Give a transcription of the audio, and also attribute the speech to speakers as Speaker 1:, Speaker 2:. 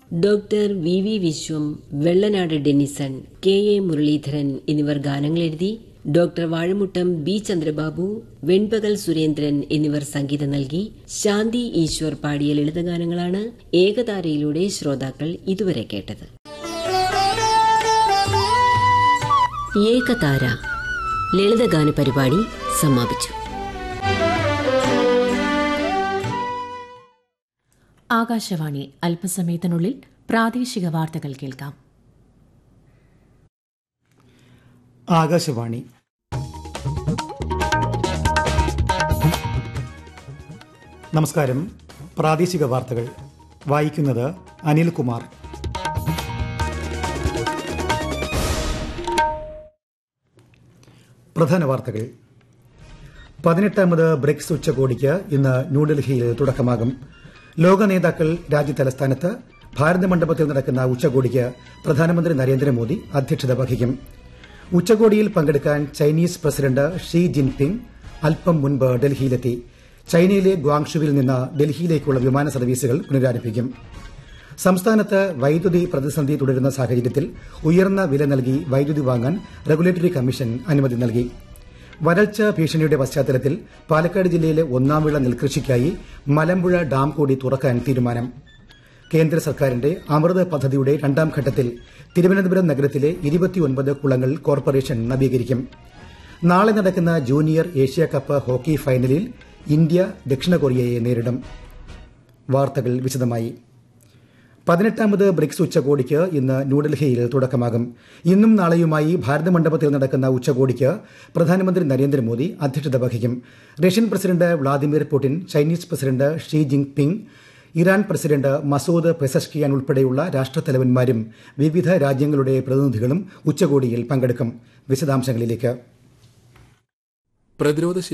Speaker 1: doctor V V Vishwam Vellanad Dennison K A Muraleedharan എന്നിവർ ഗാനങ്ങൾ എഴുതി ഡോക്ടർ വാഴമുട്ടം ബി ചന്ദ്രബാബു വെൺപകൽ സുരേന്ദ്രൻ എന്നിവർ സംഗീതം നൽകി ശാന്തി ഈശ്വർ പാടിയ ലളിതഗാനങ്ങളാണ് ഏകതാരയിലൂടെ ശ്രോതാക്കൾ ഇതുവരെ കേട്ടത് ഏകതാര ലളിതഗാന പരിപാടി സമാപിച്ചു
Speaker 2: ആകാശവാണി അല്പസമയത്തിനുള്ളിൽ പ്രാദേശിക വാർത്തകൾ കേൾക്കാം
Speaker 3: ആകാശവാണി നമസ്കാരം പ്രാദേശിക വാർത്തകൾ വായിക്കുന്നത് അനിൽകുമാർ പ്രധാന വാർത്തകൾ പതിനെട്ടാമത് ബ്രിക്സ് ഉച്ചകോടിക്ക് ഇന്ന് ന്യൂഡൽഹിയിൽ തുടക്കമാകും ലോക നേതാക്കൾ രാജ്യതലസ്ഥാനത്ത് ഭാരത മണ്ഡപത്തിൽ നടക്കുന്ന ഉച്ചകോടിക്ക് പ്രധാനമന്ത്രി നരേന്ദ്രമോദി അധ്യക്ഷത വഹിക്കും ഉച്ചകോടിയിൽ പങ്കെടുക്കാൻ ചൈനീസ് പ്രസിഡന്റ് ഷീ ജിൻപിങ് അല്പം മുൻപ് ഡൽഹിയിലെത്തി ചൈനയിലെ ഗ്വാങ്ഷുവിൽ നിന്ന് ഡൽഹിയിലേക്കുള്ള വിമാന സർവീസുകൾ പുനരാരംഭിക്കും സംസ്ഥാനത്ത് വൈദ്യുതി പ്രതിസന്ധി തുടരുന്ന സാഹചര്യത്തിൽ ഉയർന്ന വില നൽകി വൈദ്യുതി വാങ്ങാൻ റെഗുലേറ്ററി കമ്മീഷൻ അനുമതി നൽകി വരൾച്ച ഭീഷണിയുടെ പശ്ചാത്തലത്തിൽ പാലക്കാട് ജില്ലയിലെ ഒന്നാം വിള നെൽകൃഷിക്കായി മലമ്പുഴ ഡാം കൂടി തുറക്കാൻ തീരുമാനം കേന്ദ്ര സർക്കാരിന്റെ അമൃത് പദ്ധതിയുടെ രണ്ടാം ഘട്ടത്തിൽ തിരുവനന്തപുരം നഗരത്തിലെ ഇരുപത്തിയൊൻപത് കുളങ്ങൾ കോർപ്പറേഷൻ നവീകരിക്കും നാളെ നടക്കുന്ന ജൂനിയർ ഏഷ്യ കപ്പ് ഹോക്കി ഫൈനലിൽ ഇന്ത്യ ദക്ഷിണ കൊറിയയെ നേരിടും വാർത്തകൾ വിശദമായി പതിനെട്ടാമത് ബ്രിക്സ് ഉച്ചകോടിക്ക് ഇന്ന് ന്യൂഡൽഹിയിൽ തുടക്കമാകും ഇന്നും നാളെയുമായി ഭാരത മണ്ഡപത്തിൽ നടക്കുന്ന ഉച്ചകോടിക്ക് പ്രധാനമന്ത്രി നരേന്ദ്രമോദി അധ്യക്ഷത വഹിക്കും Russian president Vladimir Putin Chinese president Xi Jinping Iran president Masoud Pezeshkian ഉൾപ്പെടെയുള്ള രാഷ്ട്രത്തലവന്മാരും വിവിധ രാജ്യങ്ങളുടെ പ്രതിനിധികളും ഉച്ചകോടിയിൽ പങ്കെടുക്കും വിശദാംശങ്ങളിലേക്ക്
Speaker 4: പ്രതിരോധ